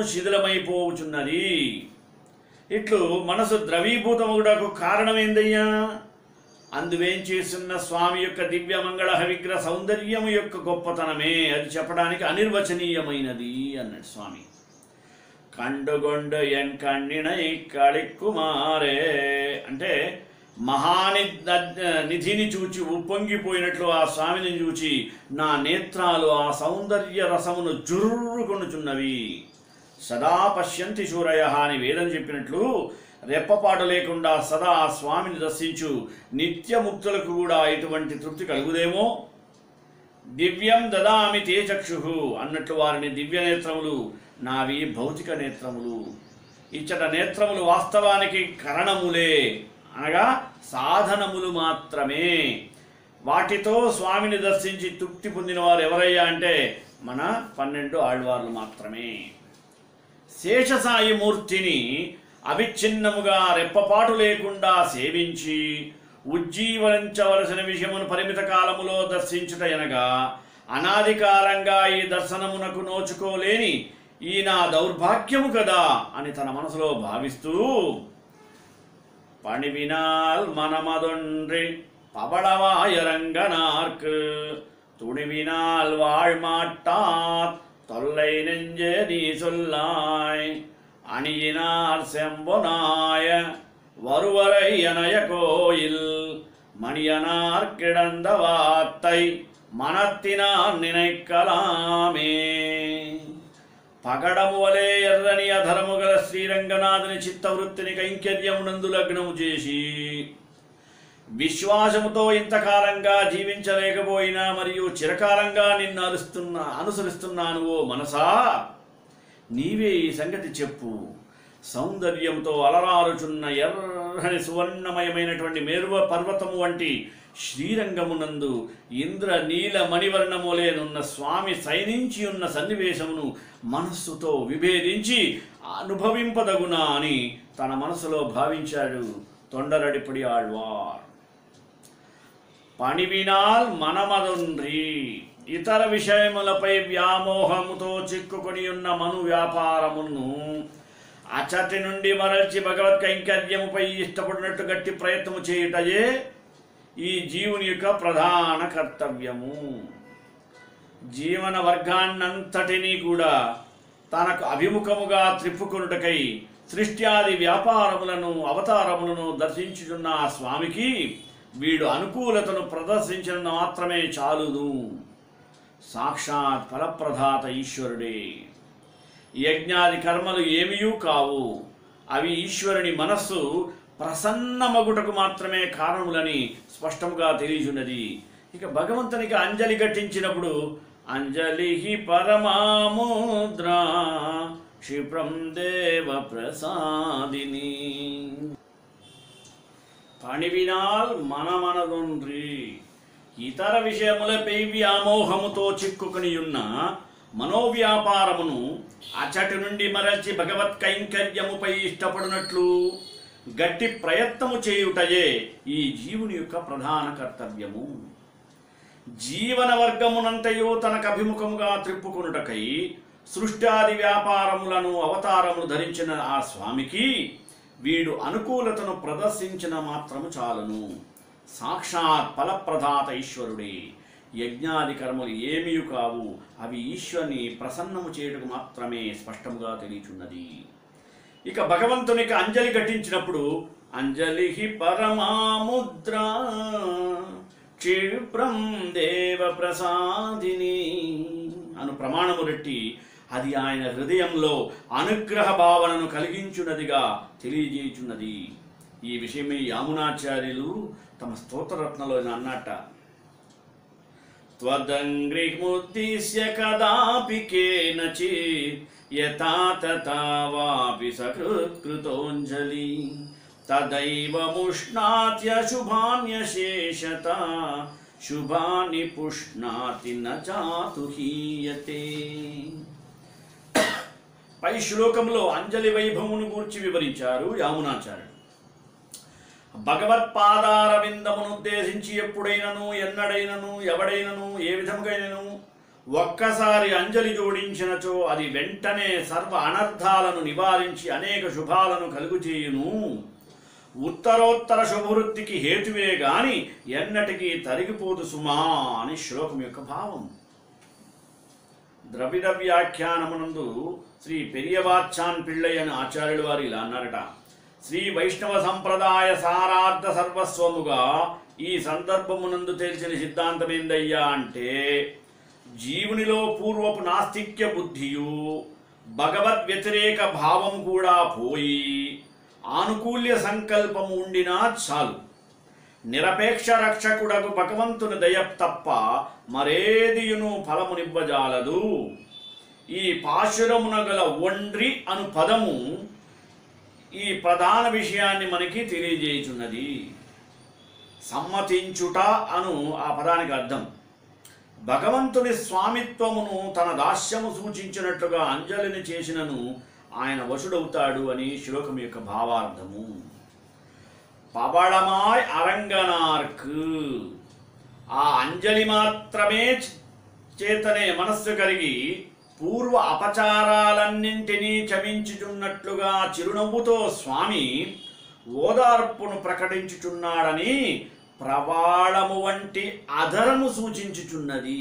Speaker 1: శిథిలమైపోవుచున్నది ఇట్లు మనసు ద్రవీభూతముడకు కారణమేందయ్యా అందువేం చేస్తున్న స్వామి యొక్క దివ్య మంగళ విగ్రహ సౌందర్యము యొక్క గొప్పతనమే అది చెప్పడానికి అనిర్వచనీయమైనది అన్నాడు స్వామి కండుగొండు ఎన్ కಣ್ಣಿనై కళిక్కుమారే అంటే మహాని నిధిని చూచి ఉప్పొంగిపోయినట్లు ఆ స్వామిని చూచి నా నేత్రాలు ఆ సౌందర్య రసమును జుర్రుకొనుచున్నవి సదా పశ్యంతి శూరయ అని వేదం చెప్పినట్లు రెప్పపాటు లేకుండా సదా ఆ స్వామిని దర్శించు నిత్యముక్తులకు కూడా ఇటువంటి తృప్తి కలుగుదేమో దివ్యం దదామి తే చక్షు అన్నట్లు వారిని దివ్య నేత్రములు నావి భౌతిక నేత్రములు ఇచ్చట నేత్రములు వాస్తవానికి కరణములే అనగా సాధనములు మాత్రమే వాటితో స్వామిని దర్శించి తృప్తి పొందిన వారు ఎవరయ్యా అంటే మన పన్నెండు ఆళ్వార్లు మాత్రమే శేషసాయి మూర్తిని అవిచ్ఛిన్నముగా రెప్పపాటు లేకుండా సేవించి ఉజ్జీవనించవలసిన విషయమును పరిమిత కాలములో దర్శించుట ఎనగా అనాది కాలంగా ఈ దర్శనమునకు నోచుకోలేని ఈ నా దౌర్భాగ్యము కదా అని తన మనసులో భావిస్తూ பணிவினால் மனமதொன்றி பவளவாயரங்கனார்க்கு துணிவினால் வாழ்மாட்டார் தொல்லை நெஞ்சே நீ சொல்லாய் அணியினார் செம்பொனாய வருவரை அணைய கோயில் மணியனார் கிடந்த வாத்தை மனத்தினார் நினைக்கலாமே పగడము వలె ఎర్రని అధరము గల శ్రీరంగనాథుని చిత్తవృత్తిని కైంకర్యమునందు లగ్నము చేసి విశ్వాసముతో ఇంతకాలంగా జీవించలేకపోయినా మరియు చిరకాలంగా నిన్ను అరుస్తున్నా అనుసరిస్తున్నాను ఓ మనసా నీవే ఈ సంగతి చెప్పు సౌందర్యంతో అలరారుచున్న ఎర్రని సువర్ణమయమైనటువంటి మేరువ పర్వతము వంటి శ్రీరంగమునందు ఇంద్ర నీల మణివర్ణములేనున్న స్వామి సైనించి ఉన్న సన్నివేశమును మనస్సుతో విభేదించి అనుభవింపదగునా అని తన మనసులో భావించాడు తొండరడిపడి ఆళ్వార్ పణివినాల్ మనమదొండ్రి ఇతర విషయములపై వ్యామోహముతో చిక్కుకొని ఉన్న మను వ్యాపారమును అచటి నుండి మరల్చి భగవత్ కైంకర్యముపై ఇష్టపడినట్టు గట్టి ప్రయత్నము చేయుటయే ఈ జీవుని యొక్క ప్రధాన కర్తవ్యము జీవన వర్గాన్నంతటినీ కూడా తనకు అభిముఖముగా త్రిప్పుకొనుటకై సృష్ట్యాది వ్యాపారములను అవతారములను దర్శించుచున్న ఆ స్వామికి వీడు అనుకూలతను ప్రదర్శించిన మాత్రమే చాలును సాక్షాత్ ఫలప్రదాత ఈశ్వరుడే యజ్ఞాది కర్మలు ఏమీయూ కావు అవి ఈశ్వరుని మనస్సు ప్రసన్నమగుటకు మాత్రమే కారణములని స్పష్టముగా తెలియచున్నది ఇక భగవంతునికి అంజలి ఘటించినప్పుడు అంజలి పరమాముద్రా క్షిప్రం దేవ ప్రసాదిని పణివినాల్ మనమనదొండ్రి ఇతర విషయములపై వ్యామోహముతో చిక్కుకుని ఉన్న మనోవ్యాపారమును అచటి నుండి మరల్చి భగవత్ కైంకర్యముపై ఇష్టపడినట్లు గట్టి ప్రయత్నము చేయుటయే ఈ జీవుని యొక్క ప్రధాన కర్తవ్యము జీవన వర్గమునంతయు తనకు అభిముఖముగా త్రిప్పుకొనుటకై సృష్టాది వ్యాపారములను అవతారములు ధరించిన ఆ స్వామికి వీడు అనుకూలతను ప్రదర్శించిన మాత్రము చాలును సాక్షాత్ ఫలప్రదాత ఈశ్వరుడే యజ్ఞాది కర్మలు ఏమీ కావు అవి ఈశ్వరుని ప్రసన్నము చేయుటకు మాత్రమే స్పష్టముగా తెలియచున్నది ఇక భగవంతునికి అంజలి ఘటించినప్పుడు అంజలి పరమాముద్ర క్షిప్రం దేవ ప్రసాదిని అను ప్రమాణము రెట్టి అది ఆయన హృదయంలో అనుగ్రహ భావనను కలిగించున్నదిగా తెలియజేయుచున్నది ఈ విషయమే యామునాచార్యులు తమ స్తోత్రరత్నలో అన్నట్ట त्वदङ्घ्रिमुद्दिश्य कदापि केनचित् यथा तथा वापि सकृत्कृतोऽञ्जलि तदैव मुष्णात्यशुभान्यशेषता शुभानि पुष्णाति न चातु हीयते పై శ్లోకంలో అంజలి వైభవమును గూర్చి వివరించారు యామునాచార్యుడు భగవత్పాదార విందమును ఉద్దేశించి ఎప్పుడైనను ఎన్నడైనను ఎవడైనను ఏ విధముగైనను ఒక్కసారి అంజలి జోడించినచో అది వెంటనే సర్వ అనర్థాలను నివారించి అనేక శుభాలను కలుగు చేయును ఉత్తరోత్తర శుభవృద్ధికి హేతువే గాని ఎన్నటికీ తరిగిపోదు సుమా అని శ్లోకం యొక్క భావం ద్రవిడ వ్యాఖ్యానమునందు శ్రీ పెరియవాచ్చాన్ పిళ్ళై అని ఆచార్యులు వారు ఇలా అన్నారట శ్రీ వైష్ణవ సంప్రదాయ సారార్థ సర్వస్వముగా ఈ సందర్భమునందు తెలిసిన సిద్ధాంతం ఏందయ్యా అంటే జీవునిలో పూర్వపు నాస్తిక్య బుద్ధియు భగవద్ వ్యతిరేక భావం కూడా పోయి ఆనుకూల్య సంకల్పము ఉండినా చాలు నిరపేక్ష రక్షకుడకు భగవంతుని దయ తప్ప మరేదియును ఫలమునివ్వజాలదు ఈ పాశురమున గల ఒండ్రి అను పదము ఈ ప్రధాన విషయాన్ని మనకి తెలియజేయుచున్నది సమ్మతించుట అను ఆ పదానికి అర్థం భగవంతుని స్వామిత్వమును తన దాస్యము సూచించినట్లుగా అంజలిని చేసినను ఆయన వశుడవుతాడు అని శ్లోకం యొక్క భావార్థము పవళమాయ్ అరంగనార్క్ ఆ అంజలి మాత్రమే చ- చేతనే మనస్సు కలిగి పూర్వ అపచారాలన్నింటినీ క్షమించుచున్నట్లుగా చిరునవ్వుతో స్వామి ఓదార్పును ప్రకటించుచున్నాడని ప్రవాళము వంటి అధరము సూచించుచున్నది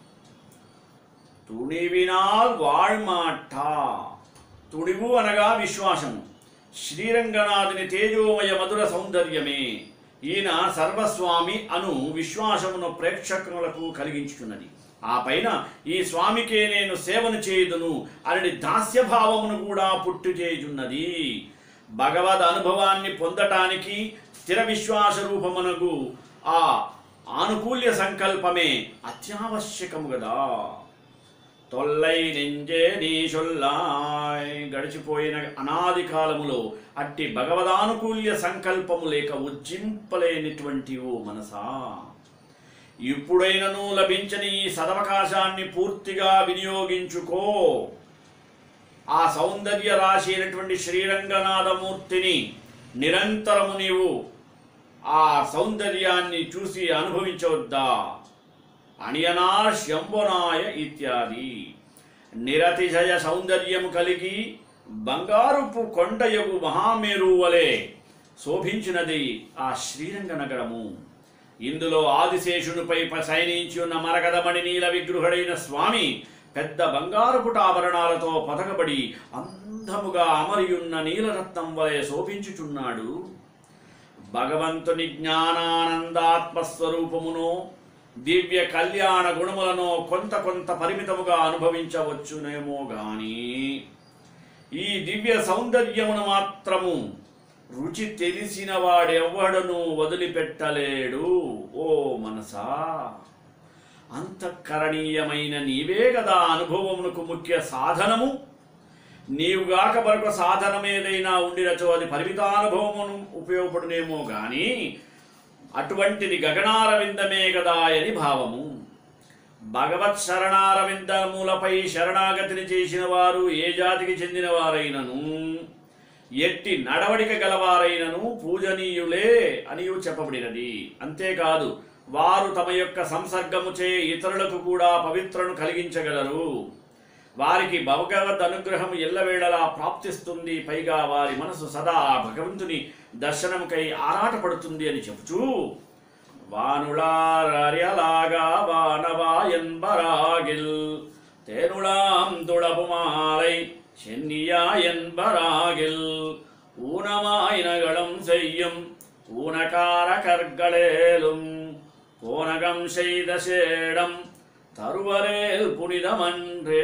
Speaker 1: తుడివినాల్ వాళ్మాట తుడివు అనగా విశ్వాసము శ్రీరంగనాథుని తేజోమయ మధుర సౌందర్యమే ఈయన సర్వస్వామి అను విశ్వాసమును ప్రేక్షకులకు కలిగించుచున్నది ఆ పైన ఈ స్వామికే నేను సేవను చేయుదును అని దాస్యభావమును కూడా పుట్టు చేయుచున్నది భగవద్ అనుభవాన్ని పొందటానికి స్థిర విశ్వాస రూపమునకు ఆ ఆనుకూల్య సంకల్పమే అత్యావశ్యకము కదా తొల్లై నెంజే నీ సొల్లాయ్ గడిచిపోయిన అనాది కాలములో అట్టి భగవదానుకూల్య సంకల్పము లేక ఉజ్జింపలేనిటువంటి ఓ మనసా ఇప్పుడైనను లభించని ఈ సదవకాశాన్ని పూర్తిగా వినియోగించుకో ఆ సౌందర్య రాశి అయినటువంటి శ్రీరంగనాథమూర్తిని నిరంతరము నీవు ఆ సౌందర్యాన్ని చూసి అనుభవించవద్దా అణియనా శంభునాయ ఇత్యాది నిరతిశయ సౌందర్యము కలిగి బంగారుపు కొండయగు మహామేరు వలె శోభించినది ఆ శ్రీరంగ నగరము ఇందులో ఆదిశేషునిపై ప- శయనించి ఉన్న మరకదమణి నీల విగ్రహుడైన స్వామి పెద్ద బంగారుపుట ఆభరణాలతో పతకబడి అందముగా అమరియున్న నీలరత్నం వలె శోభించుచున్నాడు భగవంతుని జ్ఞానానందాత్మస్వరూపమును దివ్య కళ్యాణ గుణములను కొంత కొంత పరిమితముగా అనుభవించవచ్చునేమో గాని ఈ దివ్య సౌందర్యమును మాత్రము రుచి తెలిసిన వాడెవ్వడను వదిలిపెట్టలేడు ఓ మనసా అంతఃకరణీయమైన నీవే కదా అనుభవమునకు ముఖ్య సాధనము నీవుగాక మరొక సాధనం ఏదైనా ఉండినచో అది పరిమితానుభవమును ఉపయోగపడునేమో గాని అటువంటిది గగనారవిందమే కదా అని భావము భగవత్ శరణారవిందములపై శరణాగతిని చేసిన వారు ఏ జాతికి చెందిన వారైనను ఎట్టి నడవడిక గలవారైనను పూజనీయులే అనియు చెప్పబడినది అంతేకాదు వారు తమ యొక్క సంసర్గముచే ఇతరులకు కూడా పవిత్రను కలిగించగలరు వారికి భగవద్ అనుగ్రహం ఎల్లవేళలా ప్రాప్తిస్తుంది పైగా వారి మనసు సదా ఆ భగవంతుని దర్శనముకై ఆరాటపడుతుంది అని చెబుతూ வானுளாரறியலாகா வானவா என்பராகில் தேனுளாம் துளபுமாலை சென்னியா என்பராகில் ஊனமாய் நகலம் செய்யும் ஊனகார கற்களேலும் போனகம் செய்த சேடம் தருவரேல் புனிதமன்றே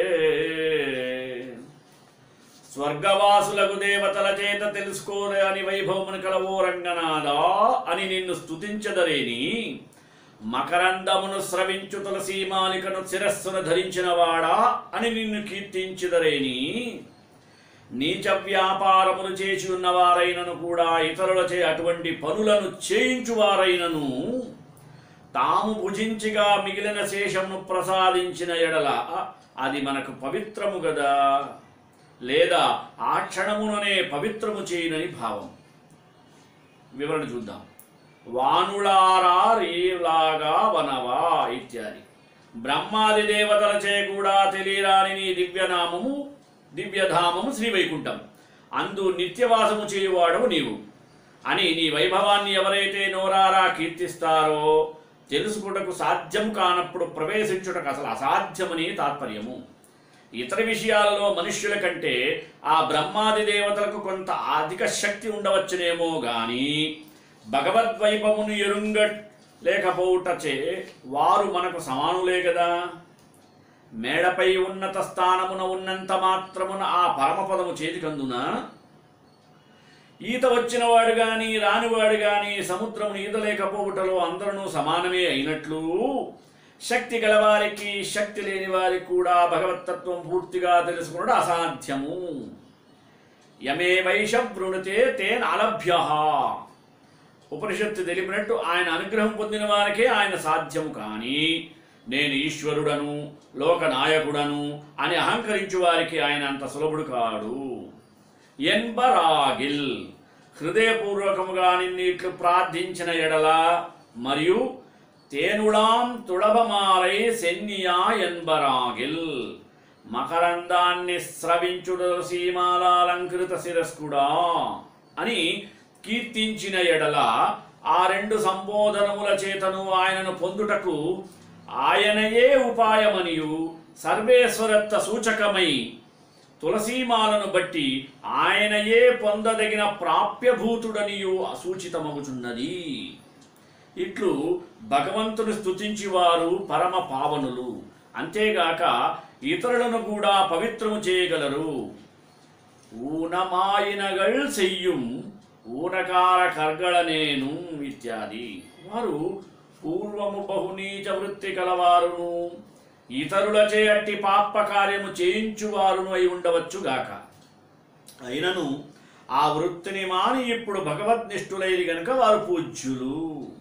Speaker 1: స్వర్గవాసులకు దేవతల చేత తెలుసుకోరే అని వైభవమును కలవో రంగనాథా అని నిన్ను స్తుతించదరేని మకరందమును స్రవించు తులసీమాలికను శిరస్సును ధరించిన వాడా అని నిన్ను కీర్తించుదరేని నీచ వ్యాపారములు చేసి ఉన్నవారైనను కూడా ఇతరులచే అటువంటి పనులను చేయించువారైనను తాము భుజించిగా మిగిలిన శేషమును ప్రసాదించిన ఎడల అది మనకు పవిత్రము గదా లేదా ఆ క్షణముననే పవిత్రము చేయనని భావం వివరణ చూద్దాం వానులారా రీలాగా వనవా ఇత్యాది బ్రహ్మాది దేవతలచే కూడా తెలియరాని నీ దివ్యనామము దివ్యధామము శ్రీవైకుంఠం అందు నిత్యవాసము చేయువాడవు నీవు అని నీ వైభవాన్ని ఎవరైతే నోరారా కీర్తిస్తారో తెలుసుకుటకు సాధ్యం కానప్పుడు ప్రవేశించుటకు అసలు అసాధ్యమని తాత్పర్యము ఇతర విషయాలలో మనుష్యుల కంటే ఆ బ్రహ్మాది దేవతలకు కొంత అధిక శక్తి ఉండవచ్చునేమో గాని భగవద్వైభవమును ఎరుంగ లేకపోవుటచే వారు మనకు సమానులే కదా మేడపై ఉన్నత స్థానమున ఉన్నంత మాత్రమున ఆ పరమపదము చేతికందునా ఈత వచ్చినవాడు గాని రానివాడు గాని సముద్రమును ఈత లేకపోవుటలో అందరూ సమానమే అయినట్లు శక్తి గలవారికి శక్తి లేని వారికి కూడా భగవత్తత్వం పూర్తిగా తెలుసుకున్నది అసాధ్యము యమే వైష వృణుతే తేన అలభ్య ఉపనిషత్తు తెలిపినట్టు ఆయన అనుగ్రహం పొందిన వారికే ఆయన సాధ్యము కానీ నేను ఈశ్వరుడను లోకనాయకుడను అని అహంకరించు వారికి ఆయన అంత సులభుడు కాడు ఎన్బరాగిల్ హృదయపూర్వకముగా నిన్నీట్లు ప్రార్థించిన ఎడల మరియు తేనుడాం తుడభమాలై సెన్నియా ఎన్బరాగిల్ మకరందాన్ని స్రవించుడు సీమాలంకృత శిరస్కుడా అని కీర్తించిన ఎడల ఆ రెండు సంబోధనముల చేతను ఆయనను పొందుటకు ఆయనయే ఉపాయమనియు సర్వేశ్వరత్వ సూచకమై తులసీమాలను బట్టి ఆయనయే పొందదగిన ప్రాప్యభూతుడనియు సూచితమగుచున్నది ఇట్లు భగవంతుని స్తుతించి వారు పరమ పావనులు అంతేగాక ఇతరులను కూడా పవిత్రము చేయగలరు ఊనమాయినగల్ చెయ్యం ఊనకార కర్గళనేను ఇత్యాది వారు పూర్వము బహునీచ వృత్తి కలవారును ఇతరులచే అట్టి పాప కార్యము చేయించువారును అయి ఉండవచ్చుగాక అయినను ఆ వృత్తిని మాని ఇప్పుడు భగవద్నిష్ఠులైది గనుక వారు పూజ్యులు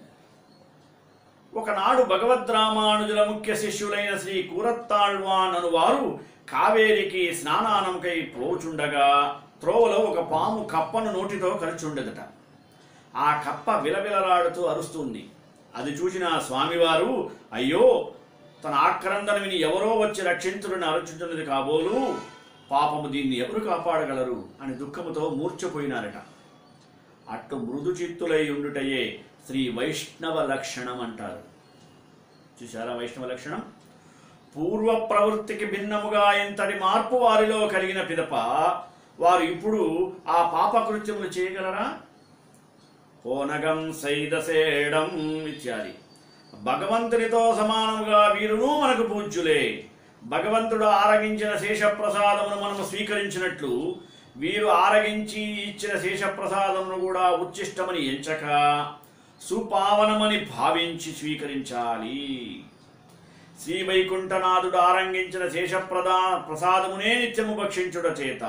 Speaker 1: ఒకనాడు భగవద్రామానుజుల ముఖ్య శిష్యులైన శ్రీ కూరత్తాళ్వాన్ అను వారు కావేరికి స్నానానంకై పోచుండగా త్రోవలో ఒక పాము కప్పను నోటితో కరుచుండెదట ఆ కప్ప విలవిలలాడుతూ అరుస్తుంది అది చూసిన ఆ స్వామివారు అయ్యో తన ఆక్రందన విని ఎవరో వచ్చి రక్షించుడని ఆలోచించున్నది కాబోలు పాపము దీన్ని ఎవరు కాపాడగలరు అని దుఃఖముతో మూర్ఛపోయినారట అట్టు మృదు చిత్తులై ఉండుటయే శ్రీ వైష్ణవ లక్షణం అంటారు చూసారా వైష్ణవ లక్షణం పూర్వ ప్రవృత్తికి భిన్నముగా ఇంతటి మార్పు వారిలో కలిగిన పిదప వారు ఇప్పుడు ఆ పాపకృత్యములు చేయగలరా ఓనగం సైదసేడం ఇత్యాది భగవంతునితో సమానముగా వీరును మనకు పూజ్యులే భగవంతుడు ఆరగించిన శేషప్రసాదమును మనము స్వీకరించినట్లు వీరు ఆరగించి ఇచ్చిన శేషప్రసాదమును కూడా ఉచ్చిష్టమని ఎంచక సుపావనమని భావించి స్వీకరించాలి శ్రీ వైకుంఠనాథుడు ఆరంగించిన శేషప్రదా ప్రసాదమునే నిత్యము భక్షించుట చేత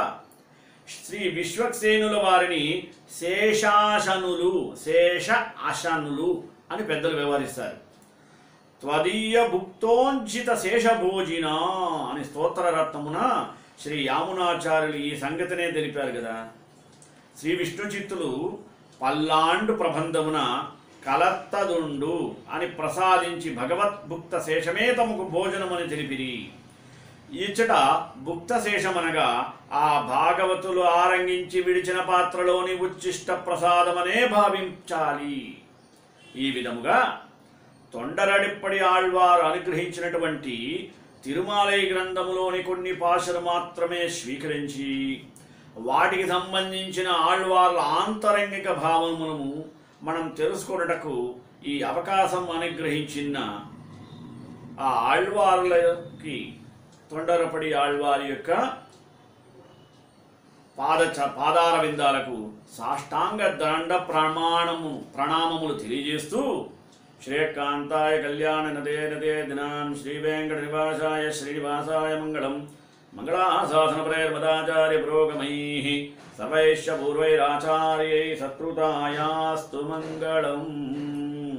Speaker 1: శ్రీ విశ్వక్సేనుల వారిని శేషాశనులు శేష అశనులు అని పెద్దలు వ్యవహరిస్తారు త్వదీయ భుక్తోంచిత శేషభోజిన అని స్తోత్రరత్నమున శ్రీ యామునాచార్యులు ఈ సంగతినే తెలిపారు కదా శ్రీ విష్ణు చిత్తులు పల్లాండు ప్రబంధమున కలత్తదుండు అని ప్రసాదించి భగవద్భుక్త శేషమే తమకు భోజనమని తెలిపిరి ఇచ్చట భుక్త శేషమనగా ఆ భాగవతులు ఆరంగించి విడిచిన పాత్రలోని ఉచ్చిష్ట ప్రసాదమనే భావించాలి ఈ విధముగా తొండరడిప్పటి ఆళ్వారు అనుగ్రహించినటువంటి తిరుమాలై గ్రంథములోని కొన్ని పాశలు మాత్రమే స్వీకరించి వాటికి సంబంధించిన ఆళ్వార్ల ఆంతరంగిక భావములను మనం తెలుసుకొనుటకు ఈ అవకాశం అనుగ్రహించిన ఆ ఆళ్వార్లకి తొండరపడి ఆళ్వారి యొక్క పాద చ- పాదార విందాలకు సాష్టాంగ దండ ప్రమాణము ప్రణామములు తెలియజేస్తూ శ్రేయకాంతాయ కళ్యాణ నదే నదే దినాం శ్రీ వెంకట నివాసాయ శ్రీనివాసాయ మంగళం మంగళాశాసన ప్రేర్మదాచార్య పురోగమై సర్వైశ్చ పూర్వైరాచార్యై సత్కృతాయాస్తు మంగళం